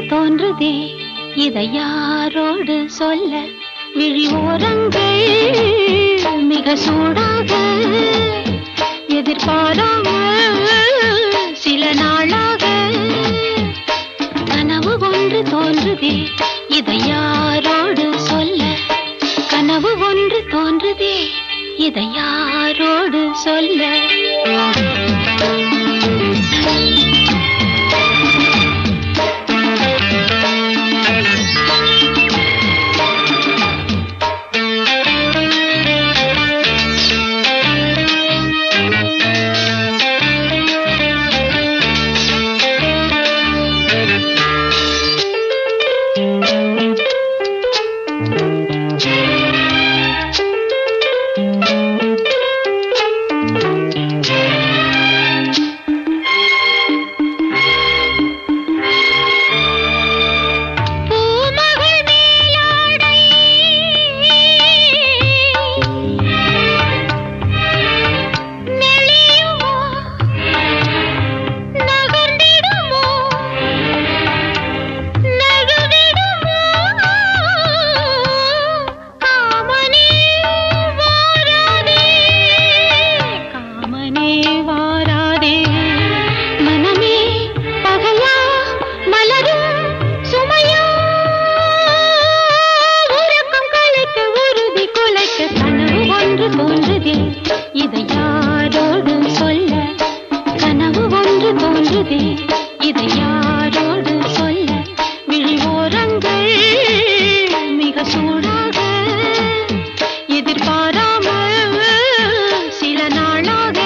தோன்றுதே இதை யாரோடு சொல்ல விழி ஓரங்கள் மிக சூடாக எதிர்பாராமல் சில நாளாக கனவு ஒன்று தோன்றுதே இதை யாரோடு சொல்ல கனவு ஒன்று தோன்றுதே இதை யாரோடு சொல்ல பூமகள் மேலாடை நெளியுமோ நகர்ந்திடுமோ நழுவிடுமோ காமனே வாராதே காமனே வாராதே மனமே பகையா மலரும் சுமையா உறக்கம் கலைக்க உறுதி குலைக்க கனவு ஒன்று தோன்றுதே இதை யாரோடு சொல்ல கனவு ஒன்று தோன்றுதே இதை யாரோடு சொல்ல விழி ஓரங்கள் மிக சூடாக எதிர்பாராமல் சில நாளாக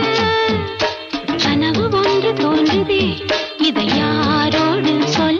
கனவு ஒன்று தோன்றுதே இதை யாரோடு சொல்ல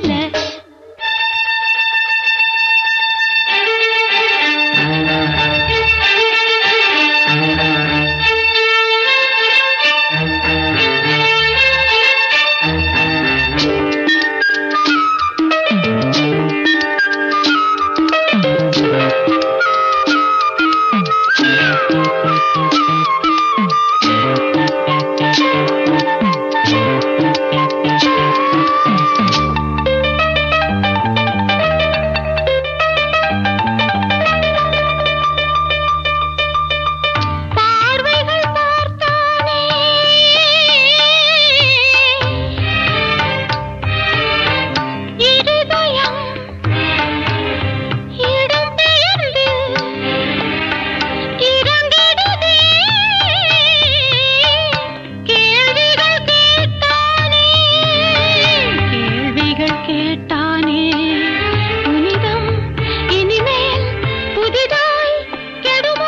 பார்வைகள் பார்த்தானே இருதயம் இடம்பெயர்ந்து இறங்கிடுதே கேள்விகள் கேட்டானே கேள்விகள் கேட்டானே புனிதம் இனிமேல் புதிதாய் கெடுமோ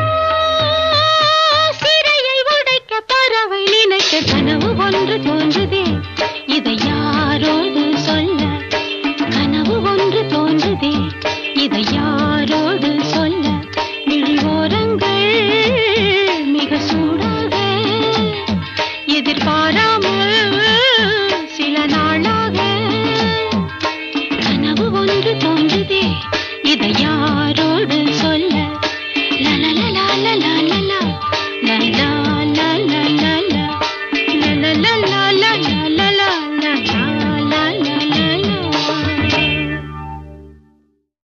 சிறையை உடைக்க பறவை நினைக்க கனவு ஒன்று தோன்றுதே இதை யாரோடு சொல்ல கனவு ஒன்று தோன்றுதே இதை யார்